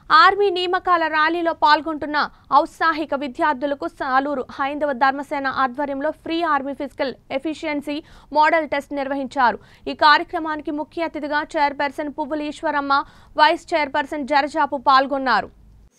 Army నియామకాల ర్యాలీలో పాల్గొంటున్న ఔత్సాహిక విద్యార్థులకు సాలూరు హైందవ ధర్మసేన ఆధ్వర్యంలో free army physical efficiency model test నిర్వహించారు ఈ కార్యక్రమానికి ముఖ్య అతిథిగా చైర్పర్సన్ పువ్వుల ఈశ్వరమ్మ వైస్ చైర్పర్సన్ జరజాపు పాల్గొన్నారు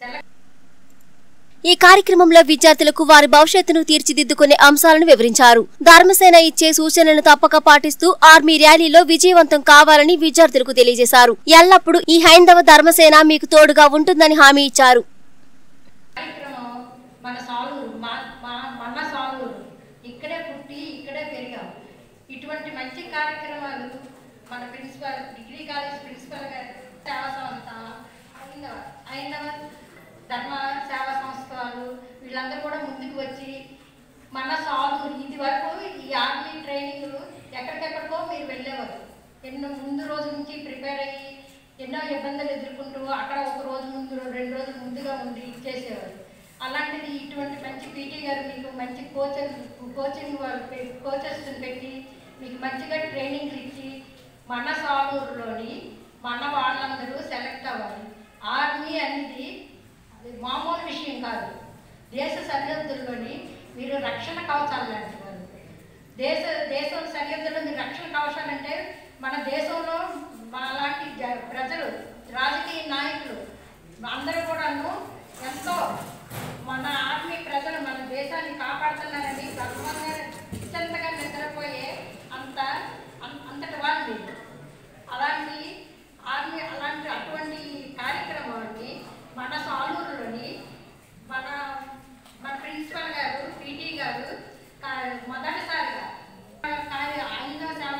ఈ కార్యక్రమంలో విద్యార్థులకు వారి భవిష్యత్తును తీర్చిదిద్దుకునే అంశాలను వివరించారు ధర్మసేన ఇచ్చే సూచనలను తప్పక పాటిస్తూ ఆర్మీ ర్యాలీలో విజయవంతం కావాలని విద్యార్థులకు తెలియజేశారు ఎల్లప్పుడూ ఈ హైందవ ధర్మసేన మీకు తోడుగా ఉంటుందని హామీ ఇచ్చారు కార్యక్రమం మన సాలూరు మా మా మన సాలూరు ఇక్కడే పుట్టి ఇక్కడే పెరిగాం ఇటువంటి మంచి కార్యక్రమాలు మన ప్రిన్సిపల్ డిగ్రీ కాలేజ్ ప్రిన్సిపల్ గారు సేవా సంస్థ ఐందవ ఐందవ ధర్మ సేవా సంస్థ వాళ్ళు వీళ్ళందరూ కూడా ముందుకు వచ్చి మన సాలూరు ఇది వరకు ఈ ఆర్మీ ట్రైనింగ్ ఎక్కడికెక్కడికో మీరు వెళ్ళేవారు ఎన్నో ముందు రోజు నుంచి ప్రిపేర్ అయ్యి ఎన్నో ఇబ్బందులు ఎదుర్కొంటూ అక్కడ ఒక రోజు ముందు రెండు రోజులు ముందుగా ఉండి చేసేవారు అలాంటిది ఇటువంటి మంచి పీటీ గారు మీకు మంచి కోచెస్ కోచింగ్ వాళ్ళు పె- కోచెస్ని పెట్టి మీకు మంచిగా ట్రైనింగ్లు ఇచ్చి మన సాలూరులోని మన వాళ్ళందరూ సెలెక్ట్ అవ్వాలి ఆర్మీ అనేది అది మామూలు విషయం కాదు దేశ సరిహద్దుల్లోని మీరు రక్షణ కవచాలు లాంటి వారు దేశ దేశం సరిహద్దుల్లో మీరు రక్షణ కవచాలంటే మన దేశంలో మనలాంటి జ- ప్రజలు రాజకీయ నాయకులు అందరూ కూడాను ఎంతో మన ఆర్మీ ప్రజలు మన దేశాన్ని కాపాడుతున్నారని గర్వంగా నిశ్చంతగా నిద్రపోయే అంత అం- అంతటి వాళ్ళు మీరు. అలాంటి ఆర్మీ అలాంటి అటువంటి కార్యక్రమాన్ని మన సాలూరులోని మన మన ప్రిన్సిపల్ గారు పీటీ గారు కా- మొదటిసారిగా కార్య ఐదో సేవ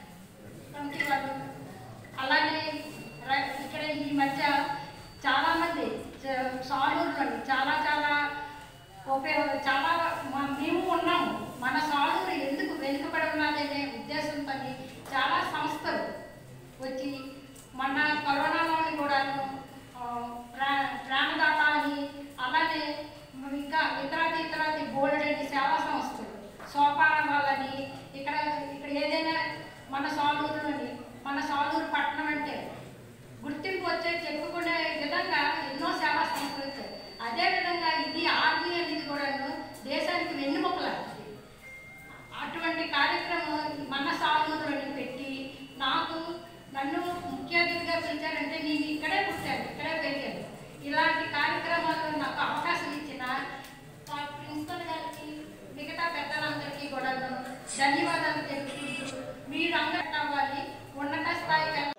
కమిటీ వాళ్ళు అలాగే ర- ఇక్కడ ఈ మధ్య చాలా మంది చ- సాలూరులోని చాలా చాలా ఉపయోగ చాలా మ- మేము ఉన్నాము మన సాలూరు ఎందుకు వెనుకబడి ఉన్నదనే ఉద్దేశంతో చాలా సంస్థలు వచ్చి మన కరోనాలోని కూడాను ఆ, ప్రా ప్రాణదాత అని అలానే ఇంకా ఇతరాది ఇతరాది బోల్డ్ అని సేవా సంస్థలు సోపాన వాళ్ళని ఇక్కడ ఇక్కడ ఏదైనా మన సాలూరులోని మన సాలూరు పట్టణం అంటే గుర్తింపు వచ్చే చెప్పుకునే విధంగా ఎన్నో సేవా సంస్థలు వచ్చాయి అదేవిధంగా ఇది ఆర్మీ అనేది కూడాను దేశానికి వెన్నుముకలాంటిది అటువంటి కార్యక్రమం మన సాలూరులోని పెట్టి నాకు నన్ను ముఖ్య అతిథిగా పిలిచారంటే నేను ఇక్కడే పుట్టాను ఇక్కడే పెరిగాను ఇలాంటి కార్యక్రమాల్లో నాకు అవకాశం ఇచ్చిన మా ప్రిన్సిపల్ గారికి మిగతా పెద్దలందరికీ కూడా ధన్యవాదాలు తెలుపుకుంటూ మీరు అందరూ అవ్వాలి ఉన్నత స్థాయికి వెళ్ళాలి.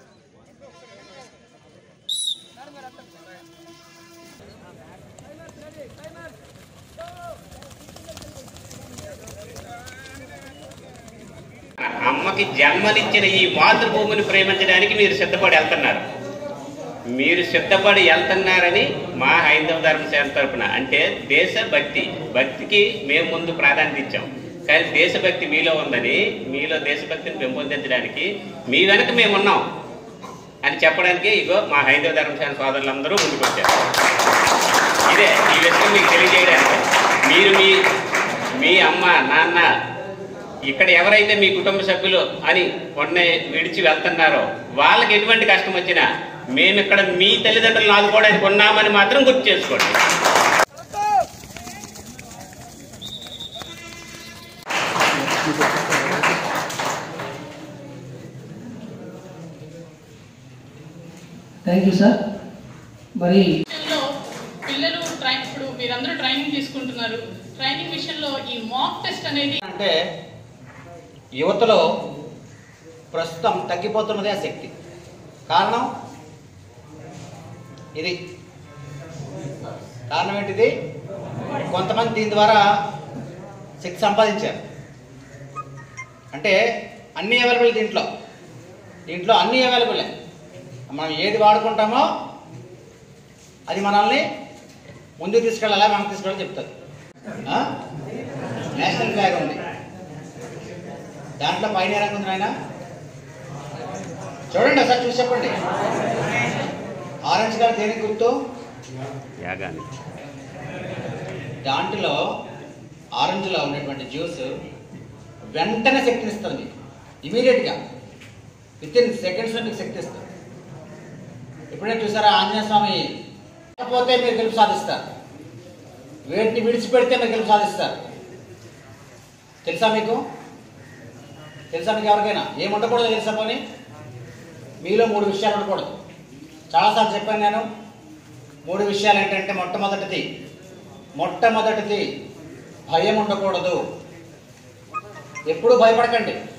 అమ్మకి జన్మనిచ్చిన ఈ మాతృభూమిని ప్రేమించడానికి మీరు సిద్ధపడి వెళ్తున్నారు మీరు సిద్ధపడి వెళ్తున్నారని మా హైందవ ధర్మసేన తరపున అంటే దేశభక్తి భక్తికి మేము ముందు ప్రాధాన్యత ఇచ్చాం కానీ దేశభక్తి మీలో ఉందని మీలో దేశభక్తిని పెంపొందించడానికి మీ వెనక మేము ఉన్నాం అని చెప్పడానికి ఇగో మా హైందవ ధర్మసేన సోదరులందరూ ముందుకు వచ్చారు ఇదే ఈ విషయం మీకు తెలియజేయడానికి మీరు మీ మీ అమ్మ నాన్న ఇక్కడ ఎవరైతే మీ కుటుంబ సభ్యులు అని కొన్ని విడిచి వెళ్తున్నారో వాళ్ళకి ఎటువంటి కష్టం వచ్చినా మేము ఇక్కడ మీ తల్లిదండ్రులను ఆదుకోవడానికి ఉన్నామని మాత్రం గుర్తు చేసుకోండి థ్యాంక్ యూ సార్ మరి విషయంలో పిల్లలు ట్రైన్ ఇప్పుడు మీరందరూ ట్రైనింగ్ తీసుకుంటున్నారు ట్రైనింగ్ విషయంలో ఈ మాక్ టెస్ట్ అనేది అంటే యువతలో ప్రస్తుతం తగ్గిపోతున్నదే ఆ శక్తి కారణం ఇది కారణం ఏంటిది కొంతమంది దీని ద్వారా శక్తి సంపాదించారు అంటే అన్నీ అవైలబుల్ దీంట్లో దీంట్లో అన్నీ అవైలబులే మనం ఏది వాడుకుంటామో అది మనల్ని ముందుకు తీసుకెళ్ళాలా మనం తీసుకెళ్ళాలి చెప్తుంది ఆ? నేషనల్ ఫ్లాగ్ ఉంది దాంట్లో పైన ఏ రంగు ఉంది నాయన చూడండి ఒకసారి చూసి చెప్పండి ఆరెంజ్ కలర్ దేనికి గుర్తు యాగాన్ని దాంట్లో ఆరెంజ్లో ఉన్నటువంటి జ్యూస్ వెంటనే శక్తినిస్తుంది ఇమీడియట్గా విత్ ఇన్ సెకండ్స్లో మీకు శక్తి ఇస్తుంది ఎప్పుడైనా చూసారా ఆంజనేయ స్వామి లేకపోతే మీరు గెలుపు సాధిస్తారు వేటిని విడిచిపెడితే మీరు గెలుపు సాధిస్తారు తెలుసా మీకు తెలుసా మీకు ఎవరికైనా ఏం ఉండకూడదు తెలుసా పోనీ మీలో మూడు విషయాలు ఉండకూడదు చాలాసార్లు చెప్పాను నేను మూడు విషయాలు ఏంటంటే మొట్టమొదటిది మొట్టమొదటిది భయం ఉండకూడదు ఎప్పుడూ భయపడకండి